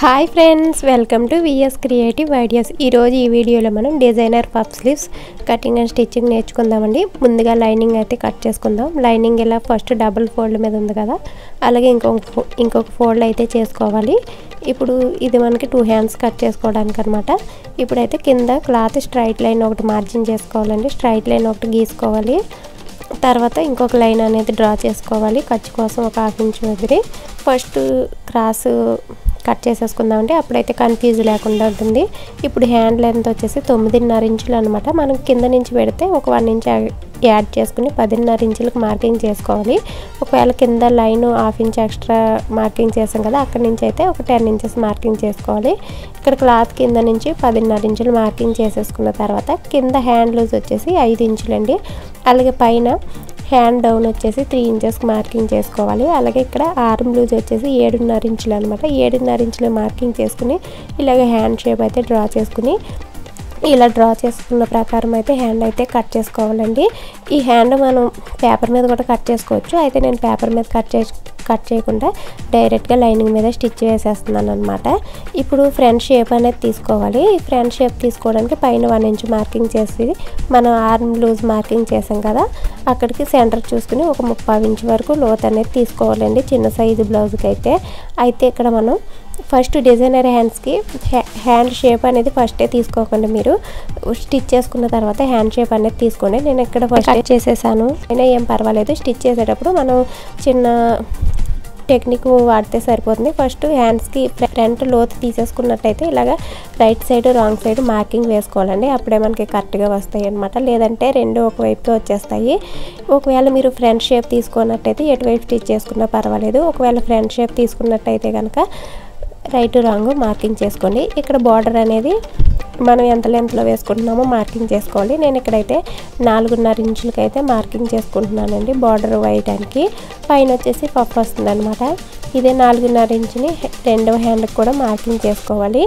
hi friends welcome to VS creative ideas ఈరోజు ఈ వీడియోలో మనం designer puff sleeves cutting and stitching నేర్చుకుందామండి ముందుగా లైనింగ్ అయితే కట్ చేసుకుందాం లైనింగ్ ఇలా ఫస్ట్ డబుల్ ఫోల్డ్ మీద ఉంది కదా అలాగే ఇంకొక ఫో- ఇంకొక ఫోల్డ్ అయితే చేసుకోవాలి ఇప్పుడు ఇది మనకి టూ హ్యాండ్స్ కట్ చేసుకోవడానికి అనమాట ఇప్పుడైతే కింద క్లాత్ స్ట్రైట్ లైన్ ఒకటి మార్జిన్ చేసుకోవాలండి స్ట్రైట్ లైన్ ఒకటి గీసుకోవాలి తర్వాత ఇంకొక లైన్ అనేది డ్రా చేసుకోవాలి ఖర్చు కోసం ఒక హాఫ్ ఇంచ్ వదిలి ఫస్ట్ క్రాస్ కట్ చేసేసుకుందామంటే అప్పుడైతే కన్ఫ్యూజ్ లేకుండా ఉంటుంది ఇప్పుడు హ్యాండ్ లెంత్ వచ్చేసి తొమ్మిదిన్నర ఇంచులు అనమాట మనం కింద నుంచి పెడితే ఒక వన్ ఇంచ్ యాడ్ చేసుకుని పదిన్నర ఇంచులకు మార్కింగ్ చేసుకోవాలి ఒకవేళ కింద line half inch extra marking చేసాం కదా అక్కడి నుంచి అయితే ఒక టెన్ ఇంచెస్ మార్కింగ్ చేసుకోవాలి ఇక్కడ క్లాత్ కింద నుంచి పదిన్నర ఇంచులు మార్కింగ్ చేసేసుకున్న తర్వాత కింద హ్యాండ్ లూజ్ వచ్చేసి ఐదు ఇంచులండి అలాగే పైన హ్యాండ్ డౌన్ వచ్చేసి త్రీ ఇంచెస్ మార్కింగ్ చేసుకోవాలి అలాగే ఇక్కడ ఆర్మ్ లూజ్ వచ్చేసి ఏడున్నర ఇంచులు అనమాట ఏడున్నర ఇంచులు మార్కింగ్ చేసుకుని ఇలాగే హ్యాండ్ షేప్ అయితే డ్రా చేసుకుని ఇలా డ్రా చేసుకున్న ప్రకారం అయితే హ్యాండ్ అయితే కట్ చేసుకోవాలండి ఈ హ్యాండ్ మనం పేపర్ మీద కూడా కట్ చేసుకోవచ్చు అయితే నేను పేపర్ మీద కట్ చేసి కట్ చేయకుండా డైరెక్ట్గా లైనింగ్ మీద స్టిచ్ వేసేస్తున్నాను అనమాట ఇప్పుడు ఫ్రంట్ షేప్ అనేది తీసుకోవాలి ఈ ఫ్రంట్ షేప్ తీసుకోవడానికి పైన వన్ ఇంచ్ మార్కింగ్ చేసి మనం ఆర్మ్ లూజ్ మార్కింగ్ చేసాం కదా అక్కడికి సెంటర్ చూసుకుని ఒక ముప్పై ఇంచ్ వరకు లోత్ అనేది తీసుకోవాలండి చిన్న సైజు బ్లౌజ్కి అయితే అయితే ఇక్కడ మనం ఫస్ట్ డిజైనర్ హ్యాండ్స్కి హ్యాండ్ షేప్ అనేది ఫస్టే తీసుకోకండి మీరు స్టిచ్ చేసుకున్న తర్వాత హ్యాండ్ షేప్ అనేది తీసుకోండి నేను ఇక్కడ ఫస్ట్ కట్ చేసేసాను అయినా ఏం పర్వాలేదు స్టిచ్ చేసేటప్పుడు మనం చిన్న టెక్నిక్ వాడితే సరిపోతుంది ఫస్ట్ హ్యాండ్స్కి ఫ్రంట్ లోతు తీసేసుకున్నట్టయితే ఇలాగ right side wrong side marking వేసుకోవాలండి అప్పుడే మనకి కరెక్ట్గా వస్తాయి అనమాట లేదంటే రెండు ఒకవైపుకి వచ్చేస్తాయి ఒకవేళ మీరు ఫ్రంట్ షేప్ తీసుకున్నట్టయితే ఎటువైపు స్టిచ్ చేసుకున్నా పర్వాలేదు ఒకవేళ ఫ్రంట్ షేప్ తీసుకున్నట్టయితే కనుక రైట్ రాంగ్ మార్కింగ్ చేసుకోండి ఇక్కడ బార్డర్ అనేది మనం ఎంత లెంత్లో వేసుకుంటున్నామో మార్కింగ్ చేసుకోవాలి నేను ఇక్కడైతే నాలుగున్నర ఇంచులకి అయితే మార్కింగ్ చేసుకుంటున్నానండి బార్డర్ వేయడానికి పైన వచ్చేసి పఫ్ వస్తుంది అనమాట ఇదే నాలుగున్నర ఇంచుని రెండవ హ్యాండ్కి కూడా మార్కింగ్ చేసుకోవాలి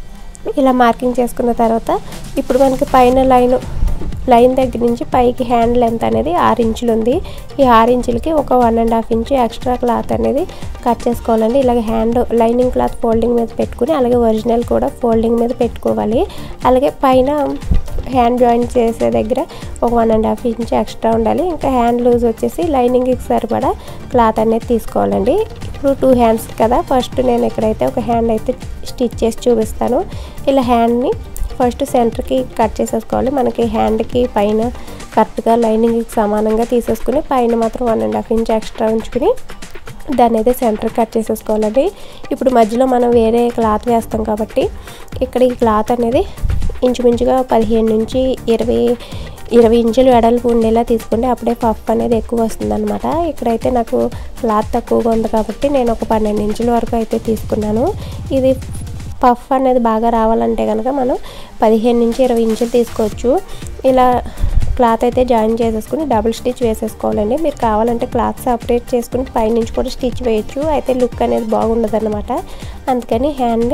ఇలా మార్కింగ్ చేసుకున్న తర్వాత ఇప్పుడు మనకి పైన లైన్ లైన్ దగ్గర నుంచి పైకి హ్యాండ్ లెంత్ అనేది ఆరు ఇంచులు ఉంది ఈ ఆరు ఇంచులకి ఒక one and half inch extra cloth అనేది కట్ చేసుకోవాలండి ఇలాగ హ్యాండ్ లైనింగ్ క్లాత్ ఫోల్డింగ్ మీద పెట్టుకుని అలాగే ఒరిజినల్ కూడా ఫోల్డింగ్ మీద పెట్టుకోవాలి అలాగే పైన హ్యాండ్ జాయింట్ చేసే దగ్గర ఒక one and half inch extra ఉండాలి ఇంకా హ్యాండ్ లూజ్ వచ్చేసి లైనింగ్కి సరిపడా క్లాత్ అనేది తీసుకోవాలండి ఇప్పుడు టూ హ్యాండ్స్ కదా ఫస్ట్ నేను ఇక్కడైతే ఒక హ్యాండ్ అయితే స్టిచ్ చేసి చూపిస్తాను ఇలా హ్యాండ్ని ఫస్ట్ సెంటర్కి కట్ చేసేసుకోవాలి మనకి హ్యాండ్కి పైన కరెక్ట్గా లైనింగ్కి సమానంగా తీసేసుకుని పైన మాత్రం one and half inch extra ఉంచుకుని దాన్ని అయితే సెంటర్ కట్ చేసేసుకోవాలండి ఇప్పుడు మధ్యలో మనం వేరే క్లాత్ వేస్తాం కాబట్టి ఇక్కడ ఈ క్లాత్ అనేది ఇంచుమించుగా పదిహేను నుంచి ఇరవై ఇరవై ఇంచులు వెడల్పు ఉండేలా తీసుకుంటే అప్పుడే పఫ్ అనేది ఎక్కువ వస్తుంది అనమాట ఇక్కడైతే నాకు క్లాత్ తక్కువగా ఉంది కాబట్టి నేను ఒక పన్నెండు ఇంచుల వరకు అయితే తీసుకున్నాను ఇది పఫ్ అనేది బాగా రావాలంటే కనుక మనం పదిహేను నుంచి ఇరవై ఇంచులు తీసుకోవచ్చు ఇలా క్లాత్ అయితే జాయిన్ చేసేసుకుని డబుల్ స్టిచ్ వేసేసుకోవాలండి మీరు కావాలంటే క్లాత్ సపరేట్ చేసుకుని పైనుంచి కూడా స్టిచ్ వేయచ్చు అయితే లుక్ అనేది బాగుండదు అనమాట అందుకని హ్యాండ్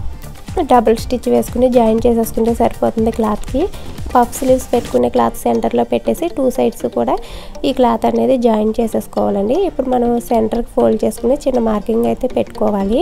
డబుల్ స్టిచ్ వేసుకుని జాయిన్ చేసేసుకుంటే సరిపోతుంది క్లాత్కి పఫ్ స్లీవ్స్ పెట్టుకునే క్లాత్ సెంటర్లో పెట్టేసి టూ సైడ్స్ కూడా ఈ క్లాత్ అనేది జాయిన్ చేసేసుకోవాలండి ఇప్పుడు మనం సెంటర్కి ఫోల్డ్ చేసుకుని చిన్న మార్కింగ్ అయితే పెట్టుకోవాలి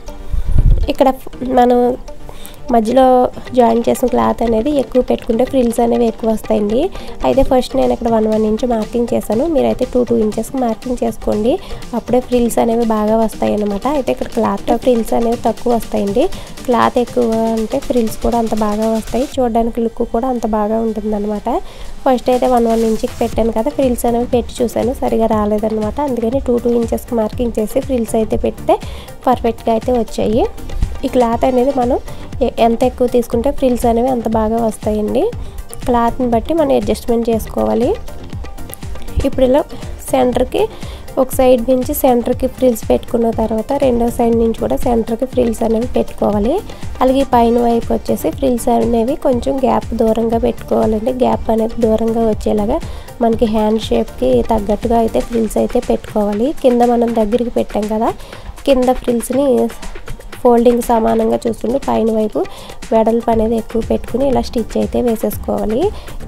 ఇక్కడ మనం మధ్యలో జాయిన్ చేసిన క్లాత్ అనేది ఎక్కువ పెట్టుకుంటే ఫ్రిల్స్ అనేవి ఎక్కువ వస్తాయండి అయితే ఫస్ట్ నేను ఇక్కడ వన్ వన్ ఇంచ్ మార్కింగ్ చేశాను మీరైతే టూ టూ ఇంచెస్ మార్కింగ్ చేసుకోండి అప్పుడే ఫ్రిల్స్ అనేవి బాగా వస్తాయి అనమాట అయితే ఇక్కడ క్లాత్ ఫ్రిల్స్ అనేవి తక్కువ వస్తాయండి క్లాత్ ఎక్కువ అంటే ఫ్రిల్స్ కూడా అంత బాగా వస్తాయి చూడడానికి లుక్ కూడా అంత బాగా ఉంటుందన్నమాట ఫస్ట్ అయితే వన్ వన్ ఇంచ్కి పెట్టాను కదా ఫ్రిల్స్ అనేవి పెట్టి చూశాను సరిగా రాలేదన్నమాట అందుకని టూ టూ ఇంచెస్కి మార్కింగ్ చేసి ఫ్రిల్స్ అయితే పెడితే పర్ఫెక్ట్గా అయితే వచ్చాయి ఈ క్లాత్ అనేది మనం ఎ- ఎంత ఎక్కువ తీసుకుంటే ఫ్రిల్స్ అనేవి అంత బాగా వస్తాయండి క్లాత్ని బట్టి మనం అడ్జస్ట్మెంట్ చేసుకోవాలి ఇప్పుడు ఇలా సెంటర్కి ఒక సైడ్ నుంచి సెంటర్కి ఫ్రిల్స్ పెట్టుకున్న తర్వాత రెండో సైడ్ నుంచి కూడా సెంటర్కి ఫ్రిల్స్ అనేవి పెట్టుకోవాలి అలాగే ఈ పైన వైపు వచ్చేసి ఫ్రిల్స్ అనేవి కొంచెం గ్యాప్ దూరంగా పెట్టుకోవాలండి గ్యాప్ అనేది దూరంగా వచ్చేలాగా మనకి హ్యాండ్ షేప్కి తగ్గట్టుగా అయితే ఫ్రిల్స్ అయితే పెట్టుకోవాలి కింద మనం దగ్గరికి పెట్టాం కదా కింద ఫ్రిల్స్ని ఫోల్డింగ్ సమానంగా చూస్తుంటే పైన వైపు వెడల్పు అనేది ఎక్కువ పెట్టుకుని ఇలా స్టిచ్ అయితే వేసేసుకోవాలి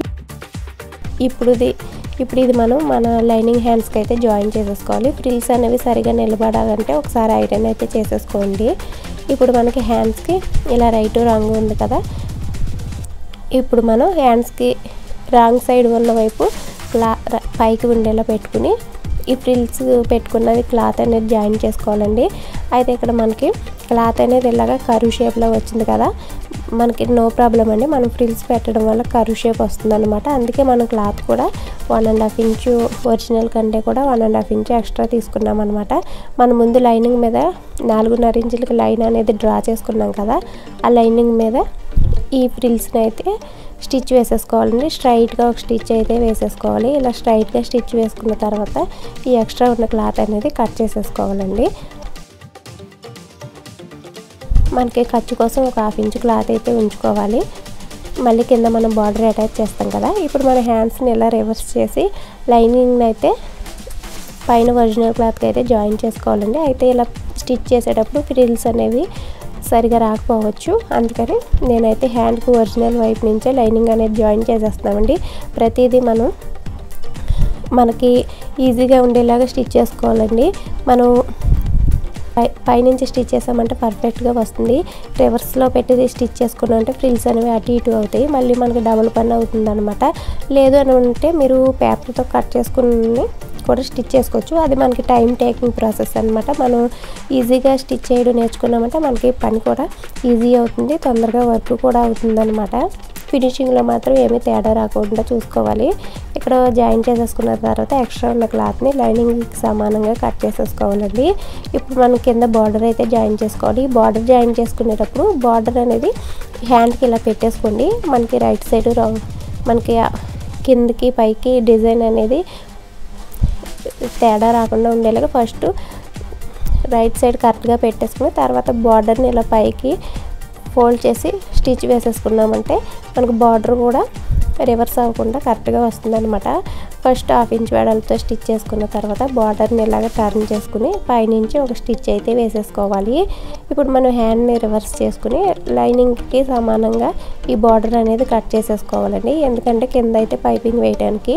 ఇప్పుడు ఇది ఇప్పుడు ఇది మనం మన లైనింగ్ హ్యాండ్స్కి అయితే జాయిన్ చేసేసుకోవాలి ఫ్రిల్స్ అనేవి సరిగా నిలబడాలంటే ఒకసారి ఐరన్ అయితే చేసేసుకోండి ఇప్పుడు మనకి హ్యాండ్స్కి ఇలా రైట్ రాంగ్ ఉంది కదా ఇప్పుడు మనం హ్యాండ్స్కి రాంగ్ సైడ్ ఉన్న వైపు క్లా పైకి ఉండేలా పెట్టుకుని ఈ ఫ్రిల్స్ పెట్టుకున్నది క్లాత్ అనేది జాయిన్ చేసుకోవాలండి అయితే ఇక్కడ మనకి క్లాత్ అనేది ఇలాగా కరువు షేప్లో వచ్చింది కదా మనకి నో ప్రాబ్లం అండి మనం ఫ్రిల్స్ పెట్టడం వల్ల కరువు షేప్ వస్తుంది అనమాట అందుకే మనం క్లాత్ కూడా one and half inch original కంటే కూడా one and half inch extra తీసుకున్నాం అనమాట మన ముందు లైనింగ్ మీద నాలుగున్నర ఇంచులకి లైన్ అనేది డ్రా చేసుకున్నాం కదా ఆ లైనింగ్ మీద ఈ ఫ్రిల్స్ని అయితే స్టిచ్ వేసేసుకోవాలండి స్ట్రైట్గా ఒక స్టిచ్ అయితే వేసేసుకోవాలి ఇలా స్ట్రైట్గా స్టిచ్ వేసుకున్న తర్వాత ఈ ఎక్స్ట్రా ఉన్న క్లాత్ అనేది కట్ చేసేసుకోవాలండి మనకి ఖర్చు కోసం ఒక హాఫ్ ఇంచ్ క్లాత్ అయితే ఉంచుకోవాలి మళ్ళీ కింద మనం బార్డర్ అటాచ్ చేస్తాం కదా ఇప్పుడు మన హ్యాండ్స్ని ఇలా రివర్స్ చేసి లైనింగ్ అయితే పైన ఒరిజినల్ క్లాత్కి అయితే జాయిన్ చేసుకోవాలండి అయితే ఇలా స్టిచ్ చేసేటప్పుడు ఫ్రిల్స్ అనేవి సరిగా రాకపోవచ్చు అందుకని నేనైతే హ్యాండ్కి ఒరిజినల్ వైపు నుంచే లైనింగ్ అనేది జాయిన్ చేసేస్తామండి ప్రతిదీ మనం మనకి ఈజీగా ఉండేలాగా స్టిచ్ చేసుకోవాలండి మనం పై పైనుంచి స్టిచ్ చేసామంటే పర్ఫెక్ట్గా వస్తుంది రివర్స్లో పెట్టి స్టిచ్ చేసుకున్నామంటే ఫ్రిల్స్ అనేవి అటు ఇటు అవుతాయి మళ్ళీ మనకి డబుల్ పని అవుతుంది అనమాట లేదు అని ఉంటే మీరు పేపర్తో కట్ చేసుకుని కూడా స్టిచ్ చేసుకోవచ్చు అది మనకి టైం టేకింగ్ ప్రాసెస్ అనమాట మనం ఈజీగా స్టిచ్ చేయడం నేర్చుకున్నామంటే మనకి పని కూడా ఈజీ అవుతుంది తొందరగా వర్క్ కూడా అవుతుంది అనమాట ఫినిషింగ్లో మాత్రం ఏమీ తేడా రాకుండా చూసుకోవాలి ఇక్కడ జాయిన్ చేసేసుకున్న తర్వాత ఎక్స్ట్రా ఉన్న క్లాత్ని లైనింగ్కి సమానంగా కట్ చేసేసుకోవాలండి ఇప్పుడు మనం కింద బార్డర్ అయితే జాయిన్ చేసుకోవాలి బార్డర్ జాయిన్ చేసుకునేటప్పుడు బార్డర్ అనేది హ్యాండ్కి ఇలా పెట్టేసుకోండి మనకి రైట్ సైడ్ రాంగ్ మనకి కిందకి పైకి డిజైన్ అనేది తేడా రాకుండా ఉండేలాగా ఫస్ట్ రైట్ సైడ్ కరెక్ట్గా పెట్టేసుకుని తర్వాత బార్డర్ని ఇలా పైకి ఫోల్డ్ చేసి స్టిచ్ వేసేసుకున్నామంటే మనకు బార్డర్ కూడా రివర్స్ అవ్వకుండా కరెక్ట్గా వస్తుందన్నమాట ఫస్ట్ హాఫ్ ఇంచ్ వెడల్తో స్టిచ్ చేసుకున్న తర్వాత బార్డర్ని ఇలాగ టర్న్ చేసుకుని పైనుంచి ఒక స్టిచ్ అయితే వేసేసుకోవాలి ఇప్పుడు మనం హ్యాండ్ని రివర్స్ చేసుకుని లైనింగ్కి సమానంగా ఈ బార్డర్ అనేది కట్ చేసేసుకోవాలండి ఎందుకంటే కింద అయితే పైపింగ్ వేయడానికి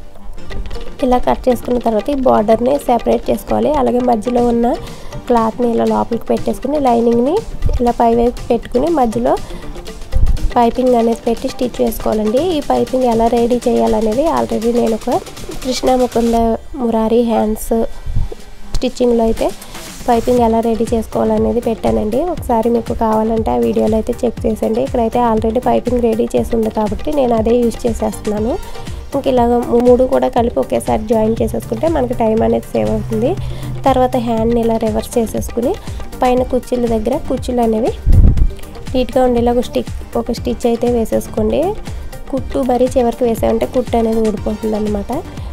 ఇలా కట్ చేసుకున్న తర్వాత ఈ బార్డర్ని సెపరేట్ చేసుకోవాలి అలాగే మధ్యలో ఉన్న క్లాత్ని ఇలా లోపలికి పెట్టేసుకుని లైనింగ్ని ఇలా పైవైపు పెట్టుకుని మధ్యలో పైపింగ్ అనేది పెట్టి స్టిచ్ వేసుకోవాలండి ఈ పైపింగ్ ఎలా రెడీ చేయాలనేది ఆల్రెడీ నేను ఒక కృష్ణ ముకుంద మురారి హ్యాండ్స్ స్టిచ్చింగ్లో అయితే పైపింగ్ ఎలా రెడీ చేసుకోవాలనేది పెట్టానండి ఒకసారి మీకు కావాలంటే ఆ వీడియోలో అయితే చెక్ చేసండి ఇక్కడైతే ఆల్రెడీ పైపింగ్ రెడీ చేసి ఉంది కాబట్టి నేను అదే యూజ్ చేసేస్తున్నాను ఇంక ఇలాగ మూడు కూడా కలిపి ఒకేసారి జాయిన్ చేసేసుకుంటే మనకి టైం అనేది సేవ్ అవుతుంది తర్వాత హ్యాండ్ని ఇలా రివర్స్ చేసేసుకుని పైన కుర్చీల దగ్గర కుర్చీలు అనేవి నీట్గా ఉండేలా ఒక స్టిక్ ఒక స్టిచ్ అయితే వేసేసుకోండి కుట్టు మరీ చివరికి వేసామంటే కుట్టు అనేది ఊడిపోతుంది అనమాట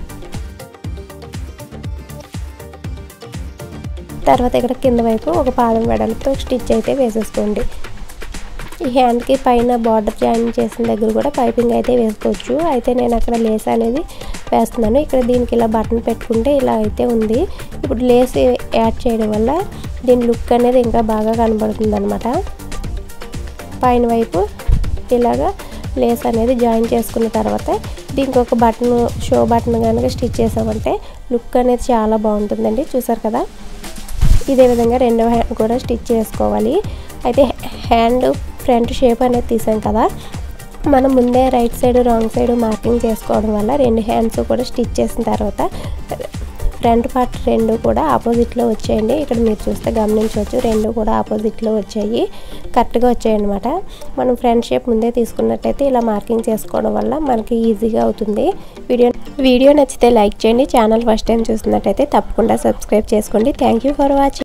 తర్వాత ఇక్కడ కింద వైపు ఒక పాదం వెడల్పుతో స్టిచ్ అయితే వేసేసుకోండి ఈ హ్యాండ్కి పైన బార్డర్ జాయిన్ చేసిన దగ్గర కూడా పైపింగ్ అయితే వేసుకోవచ్చు అయితే నేను అక్కడ లేస్ అనేది వేస్తున్నాను ఇక్కడ దీనికి ఇలా బటన్ పెట్టుకుంటే ఇలా అయితే ఉంది ఇప్పుడు లేస్ యాడ్ చేయడం వల్ల దీని లుక్ అనేది ఇంకా బాగా కనబడుతుంది అనమాట పైన వైపు ఇలాగా లేస్ అనేది జాయిన్ చేసుకున్న తర్వాత దీనికి ఒక బటన్ షో బటన్ కనుక స్టిచ్ చేసామంటే లుక్ అనేది చాలా బాగుంటుందండి చూసారు కదా ఇదే విధంగా రెండవ హ్యాండ్ కూడా స్టిచ్ చేసుకోవాలి అయితే హ్యాండ్ ఫ్రంట్ షేప్ అనేది తీసాం కదా మనం ముందే right side wrong side marking చేసుకోవడం వల్ల రెండు హ్యాండ్స్ కూడా స్టిచ్ చేసిన తర్వాత ఫ్రంట్ పార్ట్ రెండు కూడా ఆపోజిట్లో వచ్చాయండి ఇక్కడ మీరు చూస్తే గమనించవచ్చు రెండు కూడా ఆపోజిట్లో వచ్చాయి కరెక్ట్గా వచ్చాయి అనమాట మనం ఫ్రంట్ షేప్ ముందే తీసుకున్నట్టయితే ఇలా మార్కింగ్ చేసుకోవడం వల్ల మనకి ఈజీగా అవుతుంది వీడియో వీడియో నచ్చితే లైక్ చేయండి ఛానల్ ఫస్ట్ టైం చూస్తున్నట్టయితే తప్పకుండా సబ్స్క్రైబ్ చేసుకోండి థ్యాంక్ యూ ఫర్ వాచింగ్